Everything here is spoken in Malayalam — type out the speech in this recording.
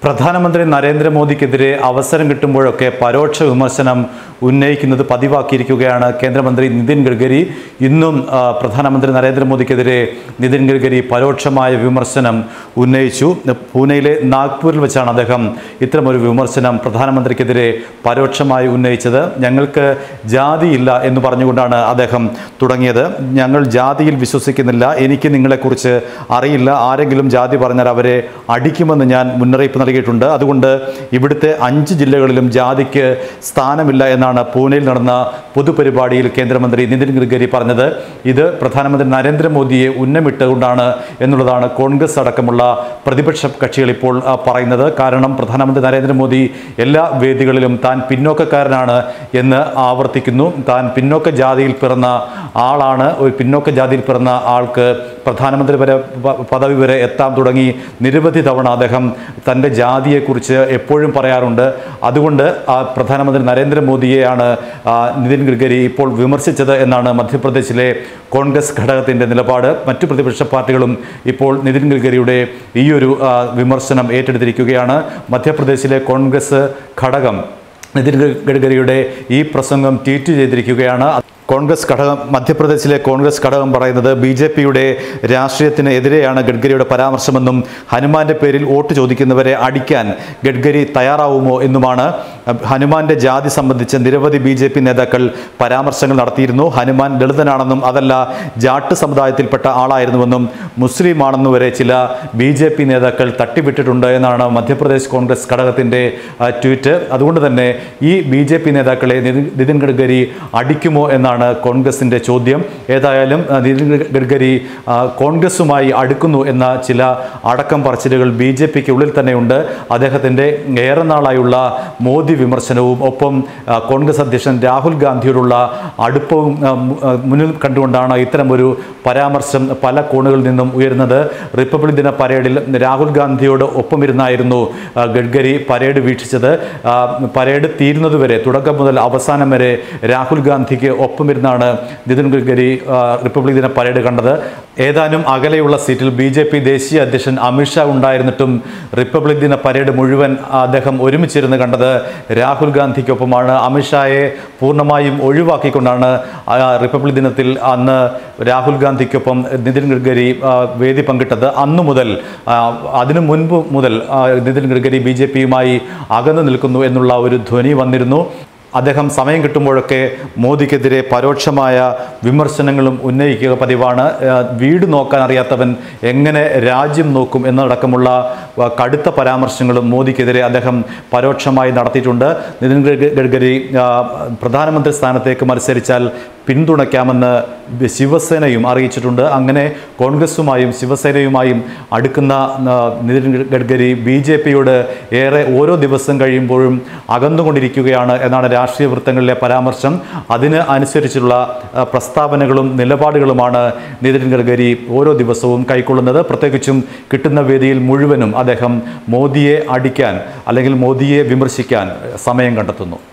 പ്രധാനമന്ത്രി നരേന്ദ്രമോദിക്കെതിരെ അവസരം കിട്ടുമ്പോഴൊക്കെ പരോക്ഷ വിമർശനം ഉന്നയിക്കുന്നത് പതിവാക്കിയിരിക്കുകയാണ് കേന്ദ്രമന്ത്രി നിതിൻ ഗഡ്കരി ഇന്നും ആ, പ്രധാനമന്ത്രി നരേന്ദ്രമോദിക്കെതിരെ നിതിൻ ഗഡ്കരി പരോക്ഷമായ വിമർശനം ഉന്നയിച്ചു പൂനെയിലെ നാഗ്പൂരിൽ വെച്ചാണ് അദ്ദേഹം ഇത്തരമൊരു വിമർശനം പ്രധാനമന്ത്രിക്കെതിരെ പരോക്ഷമായി ഉന്നയിച്ചത് ഞങ്ങൾക്ക് ജാതിയില്ല എന്ന് പറഞ്ഞുകൊണ്ടാണ് അദ്ദേഹം തുടങ്ങിയത് ഞങ്ങൾ ജാതിയിൽ വിശ്വസിക്കുന്നില്ല എനിക്ക് നിങ്ങളെക്കുറിച്ച് അറിയില്ല ആരെങ്കിലും ജാതി പറഞ്ഞാൽ അവരെ അടിക്കുമെന്ന് ഞാൻ മുന്നറിയിപ്പ് നൽകിയിട്ടുണ്ട് അതുകൊണ്ട് ഇവിടുത്തെ അഞ്ച് ജില്ലകളിലും ജാതിക്ക് സ്ഥാനമില്ല എന്നാണ് പൂനെയിൽ നടന്ന പൊതുപരിപാടിയിൽ കേന്ദ്രമന്ത്രി നിതിൻ ഗഡ്കരി പറഞ്ഞത് ഇത് പ്രധാനമന്ത്രി നരേന്ദ്രമോദിയെ ഉന്നമിട്ടുകൊണ്ടാണ് എന്നുള്ളതാണ് കോൺഗ്രസ് അടക്കമുള്ള പ്രതിപക്ഷ കക്ഷികൾ ഇപ്പോൾ ആ, പറയുന്നത് കാരണം പ്രധാനമന്ത്രി നരേന്ദ്രമോദി എല്ലാ വേദികളിലും താൻ പിന്നോക്കക്കാരനാണ് എന്ന് ആവർത്തിക്കുന്നു താൻ പിന്നോക്ക ജാതിയിൽ പിറന്ന ആളാണ് ഒരു പിന്നോക്ക ജാതിയിൽ പിറന്ന ആൾക്ക് പ്രധാനമന്ത്രി വരെ പ- പദവി വരെ എത്താൻ തുടങ്ങി നിരവധി തവണ അദ്ദേഹം തൻ്റെ ജാതിയെക്കുറിച്ച് എപ്പോഴും പറയാറുണ്ട് അതുകൊണ്ട് ആ പ്രധാനമന്ത്രി നരേന്ദ്രമോദിയെയാണ് ആ, നിതിൻ ഗഡ്കരി ഇപ്പോൾ വിമർശിച്ചത് എന്നാണ് മധ്യപ്രദേശിലെ കോൺഗ്രസ് ഘടകത്തിൻ്റെ നിലപാട് മറ്റു പ്രതിപക്ഷ പാർട്ടികളും ഇപ്പോൾ നിതിൻ ഗഡ്കരിയുടെ ഈ ഒരു ആ, വിമർശനം ഏറ്റെടുത്തിരിക്കുകയാണ് മധ്യപ്രദേശിലെ കോൺഗ്രസ് ഘടകം നിതിൻ ഗഡ്കരിയുടെ ഈ പ്രസംഗം ട്വീറ്റ് ചെയ്തിരിക്കുകയാണ് കോൺഗ്രസ് ഘടകം മധ്യപ്രദേശിലെ കോൺഗ്രസ് ഘടകം പറയുന്നത് ബി ജെ പിയുടെ രാഷ്ട്രീയത്തിന് എതിരെയാണ് ഗഡ്കരിയുടെ പരാമർശമെന്നും ഹനുമാന്റെ പേരിൽ വോട്ട് ചോദിക്കുന്നവരെ അടിക്കാൻ ഗഡ്കരി തയ്യാറാവുമോ എന്നുമാണ് ഹനുമാന്റെ ജാതി സംബന്ധിച്ച് നിരവധി ബി ജെ പി നേതാക്കൾ പരാമർശങ്ങൾ നടത്തിയിരുന്നു ഹനുമാൻ ദളിതനാണെന്നും അതല്ല ജാട്ട് സമുദായത്തിൽപ്പെട്ട ആളായിരുന്നുവെന്നും മുസ്ലിമാണെന്നും വരെ ചില ബി ജെ പി നേതാക്കൾ തട്ടിവിട്ടിട്ടുണ്ട് എന്നാണ് മധ്യപ്രദേശ് കോൺഗ്രസ് ഘടകത്തിൻ്റെ ആ, ട്വീറ്റ് അതുകൊണ്ട് തന്നെ ഈ ബി ജെ പി നേതാക്കളെ നിതിൻ നിതിൻ ഗഡ്കരി അടിക്കുമോ എന്നാണ് കോൺഗ്രസിൻ്റെ ചോദ്യം ഏതായാലും ആ, നിതിൻ ഗഡ്കരി ആ, കോൺഗ്രസുമായി അടുക്കുന്നു എന്ന ചില അടക്കം പറച്ചിലുകൾ ബി ജെ പിക്ക് ഉള്ളിൽ തന്നെയുണ്ട് അദ്ദേഹത്തിൻ്റെ ഏറെ നാളായുള്ള മോദി വിമർശനവും ഒപ്പം ആ, കോൺഗ്രസ് അധ്യക്ഷൻ രാഹുൽ ഗാന്ധിയോടുള്ള അടുപ്പവും ആ, മു- ആ, മുന്നിൽ കണ്ടുകൊണ്ടാണ് ഇത്തരമൊരു പരാമർശം പല കോണുകളിൽ നിന്നും ഉയരുന്നത് റിപ്പബ്ലിക് ദിന പരേഡിൽ രാഹുൽ ഗാന്ധിയോട് ഒപ്പമിരുന്നായിരുന്നു ആ, ഗഡ്കരി പരേഡ് വീക്ഷിച്ചത് ആ, പരേഡ് തീരുന്നതുവരെ തുടക്കം മുതൽ അവസാനം വരെ രാഹുൽ ഗാന്ധിക്ക് ഒപ്പമിരുന്നാണ് നിതിൻ ഗഡ്കരി ആ, റിപ്പബ്ലിക് ദിന പരേഡ് കണ്ടത് ഏതാനും അകലെയുള്ള സീറ്റിൽ ബി ജെ പി ദേശീയ അധ്യക്ഷൻ അമിത്ഷാ ഉണ്ടായിരുന്നിട്ടും റിപ്പബ്ലിക് ദിന പരേഡ് മുഴുവൻ അദ്ദേഹം ഒരുമിച്ചിരുന്ന് കണ്ടത് രാഹുൽ ഗാന്ധിക്കൊപ്പമാണ് അമിത്ഷായെ പൂർണ്ണമായും ഒഴിവാക്കിക്കൊണ്ടാണ് ആ റിപ്പബ്ലിക് ദിനത്തിൽ അന്ന് രാഹുൽ ഗാന്ധിക്കൊപ്പം നിതിൻ ഗഡ്കരി ആ, വേദി പങ്കിട്ടത് അന്നു മുതൽ ആ, അതിനു മുൻപ് മുതൽ ആ, നിതിൻ ഗഡ്കരി ബി ജെ പിയുമായി അകന്നു നിൽക്കുന്നു എന്നുള്ള ഒരു ധ്വനി വന്നിരുന്നു അദ്ദേഹം സമയം കിട്ടുമ്പോഴൊക്കെ മോദിക്കെതിരെ പരോക്ഷമായ വിമർശനങ്ങളും ഉന്നയിക്കുക പതിവാണ് ആ, വീട് നോക്കാൻ അറിയാത്തവൻ എങ്ങനെ രാജ്യം നോക്കും എന്നടക്കമുള്ള ആ, കടുത്ത പരാമർശങ്ങളും മോദിക്കെതിരെ അദ്ദേഹം പരോക്ഷമായി നടത്തിയിട്ടുണ്ട് നിതിൻ ഗഡ്ക- ഗഡ്കരി ആ, പ്രധാനമന്ത്രി സ്ഥാനത്തേക്ക് മത്സരിച്ചാൽ പിന്തുണയ്ക്കാമെന്ന് ശിവസേനയും അറിയിച്ചിട്ടുണ്ട് അങ്ങനെ കോൺഗ്രസുമായും ശിവസേനയുമായും അടുക്കുന്ന ആ, നിതിൻ ഗഡ്കരി ബി ജെ പിയോട് ഏറെ ഓരോ ദിവസം കഴിയുമ്പോഴും അകന്നുകൊണ്ടിരിക്കുകയാണ് എന്നാണ് രാഷ്ട്രീയ വൃത്തങ്ങളിലെ പരാമർശം അതിന് അനുസരിച്ചുള്ള ആ, പ്രസ്താവനകളും നിലപാടുകളുമാണ് നിതിൻ ഗഡ്കരി ഓരോ ദിവസവും കൈക്കൊള്ളുന്നത് പ്രത്യേകിച്ചും കിട്ടുന്ന വേദിയിൽ മുഴുവനും അദ്ദേഹം മോദിയെ അടിക്കാൻ അല്ലെങ്കിൽ മോദിയെ വിമർശിക്കാൻ സമയം കണ്ടെത്തുന്നു